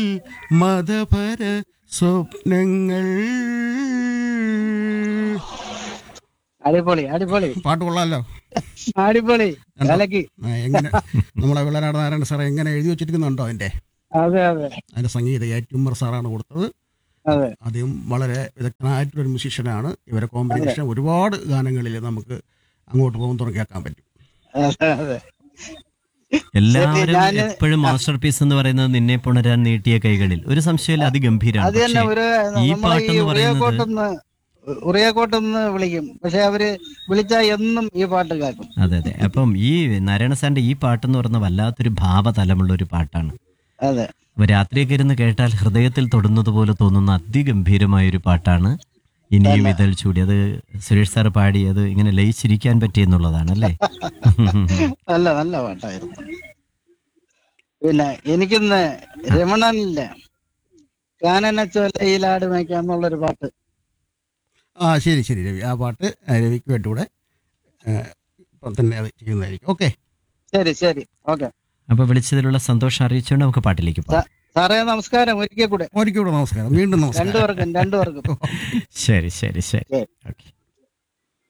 മതപര സ്വപ്നങ്ങൾ അടിപൊളി അടിപൊളി പാട്ട് കൊള്ളാമല്ലോ അടിപൊളി കലക്കി ആ, എങ്ങനെ നമ്മളെ വെള്ളനാട് നാരായണ സാറേ എങ്ങനെ എഴുതി വെച്ചിരിക്കുന്നുണ്ടോ അതിൻ്റെ അതെ അതെ അതിൻ്റെ സംഗീത എ ട്യൂമർ സാറാണ് കൊടുത്തത് അതെ അദ്ദേഹം വളരെ വിദഗ്ധനായിട്ടുള്ളൊരു മ്യൂസീഷ്യനാണ് ഇവരെ കോമ്പിനേഷൻ ഒരുപാട് ഗാനങ്ങളിൽ നമുക്ക് അങ്ങോട്ട് പോകുമ്പോൾ കേൾക്കാൻ പറ്റും അതെ അതെ എല്ലാവരും ഞാന് എപ്പോഴും മാസ്റ്റർ പീസ് എന്ന് പറയുന്നത് നിന്നെ പുണരാൻ നീട്ടിയ കൈകളിൽ ഒരു സംശയമില്ല അത് അതിഗംഭീരമാണ് തന്നെ പക്ഷേ ഒരു ഈ നമ്മൾ ഈ പാട്ടെന്ന് പറയുന്നത് ഉറിയക്കോട്ടെന്ന് ഉറിയക്കോട്ടെന്ന് വിളിക്കും പക്ഷെ അവര് വിളിച്ചാൽ എന്നും ഈ പാട്ട് കേൾക്കും അതെ അതെ അപ്പം ഈ നാരായണ സാറിന്റെ ഈ പാട്ടെന്ന് പറയുന്ന വല്ലാത്തൊരു ഭാവതലമുള്ള ഒരു പാട്ടാണ് അതെ അപ്പൊ രാത്രിയൊക്കെ ഇരുന്ന് കേട്ടാൽ ഹൃദയത്തിൽ തൊടുന്നത് പോലെ തോന്നുന്ന അതിഗംഭീരമായ ഒരു പാട്ടാണ് ഇനിയും ഇതൾ ചൂടി അത് സുരേഷ് സാർ പാടി അത് ഇങ്ങനെ ലയിച്ചിരിക്കാൻ പറ്റിയെന്നുള്ളതാണ് അല്ലേ നല്ല നല്ല പാട്ടായിരുന്നു പിന്നെ എനിക്കിന്ന് രമണനില്ല കാനന ചൊല്ലയിലാട് മേയ്ക്കാന്നുള്ളൊരു പാട്ട് ആ ശരി ശരി രവി ആ പാട്ട് ആ, രവിക്ക് വേണ്ടിയൂടെ ഇപ്പം തന്നെ അത് ചെയ്യുന്നതായിരിക്കും ഓക്കെ ശരി ശരി ഓക്കെ അപ്പൊ വിളിച്ചതിലുള്ള സന്തോഷം അറിയിച്ചുകൊണ്ട് നമുക്ക് പാട്ടിലേക്ക് പോകാം സാറേ നമസ്കാരം ഒരിക്കൽ കൂടെ ഒരിക്കലും നമസ്കാരം വീണ്ടും നമസ്കാരം രണ്ടുപേർക്കും രണ്ടുപേർക്കും ശരി ശരി ശരി ശരി. ഓക്കെ